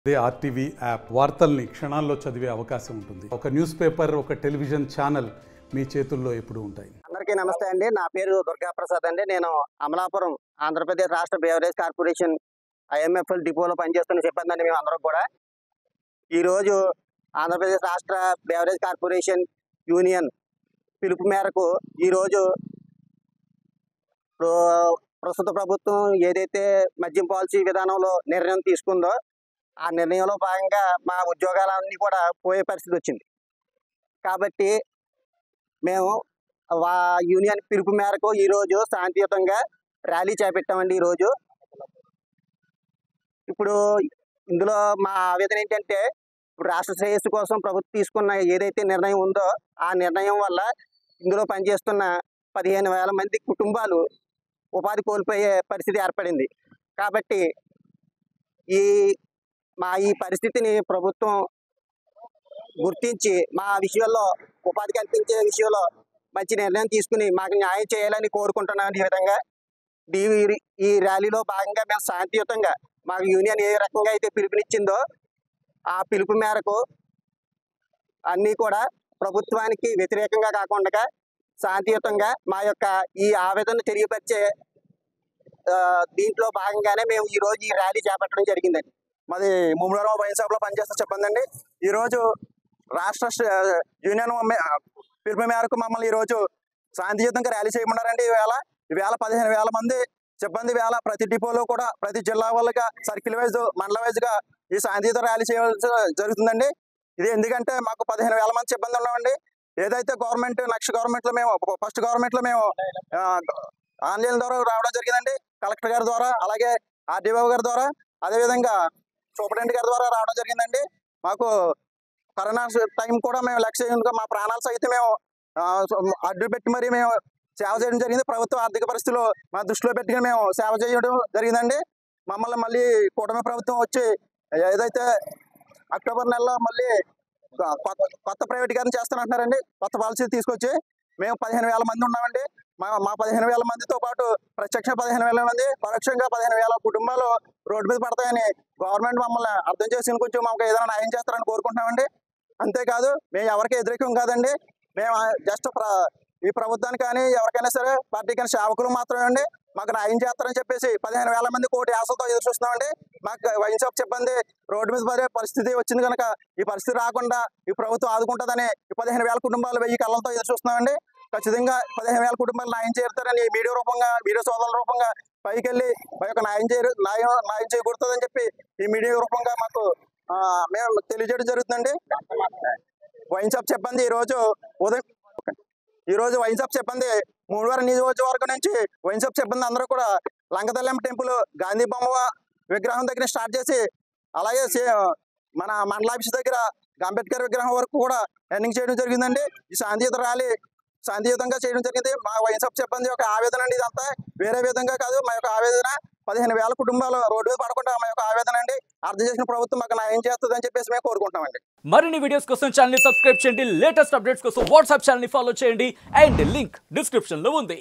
అదే RTV app వార్తల్ని క్షణాల్లో చదివే అవకాశం ఉంటుంది ఒక న్యూస్ పేపర్ ఒక టెలివిజన్ ఛానల్ మీ చేతుల్లో ఎప్పుడూ ఉంటాయి అందరికీ నమస్తే అండి నా పేరు దుర్గా ప్రసాద్ అండి నేను అమలాపురం ఆంధ్రప్రదేశ్ రాష్ట్ర బేవరేజ్ కార్పొరేషన్ ఐఎంఎఫ్ఎల్ డిపోలో పనిచేస్తున్న సిబ్బంది అండి మేము అందరం కూడా ఈరోజు ఆంధ్రప్రదేశ్ రాష్ట్ర బేవరేజ్ కార్పొరేషన్ యూనియన్ పిలుపు మేరకు ఈరోజు ప్రో- ప్రస్తుత ప్రభుత్వం ఏదైతే మద్యం పాలసీ విధానంలో నిర్ణయం తీసుకుందో ఆ నిర్ణయంలో భాగంగా మా ఉద్యోగాలన్నీ కూడా పోయే పరిస్థితి వచ్చింది కాబట్టి మేము వా యూనియన్ పిలుపు మేరకు ఈరోజు శాంతియుతంగా ర్యాలీ చేపట్టామండి ఈరోజు ఇప్పుడు ఇందులో మా ఆవేదన ఏంటంటే ఇప్పుడు రాష్ట్ర శ్రేయస్సు కోసం ప్రభుత్వం తీసుకున్న ఏదైతే నిర్ణయం ఉందో ఆ నిర్ణయం వల్ల ఇందులో పనిచేస్తున్న పదిహేను వేల మంది కుటుంబాలు ఉపాధి కోల్పోయే పరిస్థితి ఏర్పడింది కాబట్టి ఈ మా ఈ పరిస్థితిని ప్రభుత్వం గుర్తించి మా విషయంలో ఉపాధి కల్పించే విషయంలో మంచి నిర్ణయం తీసుకుని మాకు న్యాయం చేయాలని కోరుకుంటున్నాను ఈ విధంగా ఈ ఈ ర్యాలీలో భాగంగా మేము శాంతియుతంగా మాకు యూనియన్ ఏ రకంగా అయితే పిలుపునిచ్చిందో ఆ పిలుపు మేరకు అన్నీ కూడా ప్రభుత్వానికి వ్యతిరేకంగా కాకుండా శాంతియుతంగా మా యొక్క ఈ ఆవేదన తెలియపరిచే ఆ, దీంట్లో భాగంగానే మేము ఈ రోజు ఈ ర్యాలీ చేపట్టడం జరిగిందండి మాది ముమ్మడిరావు వైన్ షాప్ లో పనిచేస్తే చెప్పండి అండి ఈ రోజు రాష్ట్ర స్ట- యూనియన్ మే- పిలుపు మేరకు మమ్మల్ని ఈ రోజు శాంతియుతంగా ర్యాలీ చేయమన్నారండి ఈవేళ ఈవేళ పదిహేను వేల మంది సిబ్బంది వేళ ప్రతి డిపోలో కూడా ప్రతి జిల్లా వాళ్ళగా సర్కిల్ వైజ్ మండల వైజ్ గా ఈ శాంతియుత ర్యాలీ చేయవలసి జరుగుతుందండి ఇది ఎందుకంటే మాకు పదిహేను వేల మంది సిబ్బంది ఉన్నామండి ఏదైతే గవర్నమెంట్ నెక్స్ట్ గవర్నమెంట్ లో మేము ఫస్ట్ గవర్నమెంట్ లో మేము ఆ, ఆన్లైన్ ద్వారా రావడం జరిగిందండి కలెక్టర్ గారి ద్వారా అలాగే ఆర్డీఓ గారి ద్వారా అదేవిధంగా సూపరింటెండెంట్ గారి ద్వారా రావడం జరిగిందండి మాకు కరోనా టైం కూడా మేము లక్ష్య చేయకుండా మా ప్రాణాలు సైతం మేము ఆ, అడ్డు పెట్టి మరి మేము సేవ చేయడం జరిగింది ప్రభుత్వ ఆర్థిక పరిస్థితులు మా దృష్టిలో పెట్టుకుని మేము సేవ చేయడం జరిగిందండి మమ్మల్ని మళ్ళీ కూటమి ప్రభుత్వం వచ్చి ఏదైతే అక్టోబర్ నెలలో మళ్ళీ కొత్త కొత్త ప్రైవేటీకరణ చేస్తానంటున్నారండి కొత్త పాలసీ తీసుకొచ్చి మేము పదిహేను వేల మంది ఉన్నామండి మా మా పదిహేను వేల మందితో పాటు ప్రత్యక్ష పదిహేను వేల మంది పరోక్షంగా పదిహేను వేల కుటుంబాలు రోడ్డు మీద పడతాయని గవర్నమెంట్ మమ్మల్ని అర్థం చేసుకుని కొంచెం మాకు ఏదైనా న్యాయం చేస్తారని కోరుకుంటున్నామండి అంతేకాదు మేము ఎవరికి వ్యతిరేకం కాదండి మేము జస్ట్ ఈ ప్రభుత్వానికి కానీ ఎవరికైనా సరే పార్టీకైనా సేవకులు మాత్రమే అండి మాకు న్యాయం చేస్తారని చెప్పేసి పదిహేను వేల మంది కోటి ఆశలతో ఎదురు చూస్తున్నామండి మాకు వైన్ షాప్ చెప్పండి రోడ్డు మీద పడే పరిస్థితి వచ్చింది కనుక ఈ పరిస్థితి రాకుండా ఈ ప్రభుత్వం ఆదుకుంటుందని ఈ పదిహేను వేల కుటుంబాలు వెయ్యి కళ్ళతో ఎదురు చూస్తున్నామండి ఖచ్చితంగా పదిహేను వేల కుటుంబాలు న్యాయం చేరుతారని మీడియా రూపంగా మీడియా సోదరుల రూపంగా పైకి వెళ్ళి మా యొక్క న్యాయం చేయరు న్యాయం న్యాయం చేయకూడదని చెప్పి ఈ మీడియా రూపంగా మాకు ఆ, మేము తెలియజేయడం జరుగుతుందండి వైన్ షాప్ చెప్పండి ఈ రోజు ఉదయం ఈ రోజు వైన్ షాప్ చెప్పండి మూడువారం నియోజకవర్గం నుంచి వైన్ షాప్ చెప్పండి అందరూ కూడా లంకతల్లెమ్మ టెంపుల్ గాంధీ బొమ్మ విగ్రహం దగ్గర స్టార్ట్ చేసి అలాగే సే- మన మండలాఫీస్ దగ్గర అంబేద్కర్ విగ్రహం వరకు కూడా రన్నింగ్ చేయడం జరిగిందండి ఈ శాంతియుత ర్యాలీ శాంతియుతంగా చేయడం జరిగింది మా వైన్ షాప్ చెప్పండి ఒక ఆవేదన అండి ఇదంతా వేరే విధంగా కాదు మా యొక్క ఆవేదన పదిహేను వేల కుటుంబాలు రోడ్డు మీద పడకుండా మా యొక్క ఆవేదన అండి అర్థం చేసిన ప్రభుత్వం మాకు న్యాయం చేస్తుందని చెప్పేసి మేము కోరుకుంటామండి మరిన్ని వీడియోస్ కోసం ఛానల్ ని సబ్స్క్రైబ్ చేయండి లేటెస్ట్ అప్డేట్స్ కోసం వాట్సాప్ ఛానల్ ని ఫాలో చేయండి అండ్ లింక్ డిస్క్రిప్షన్ లో ఉంది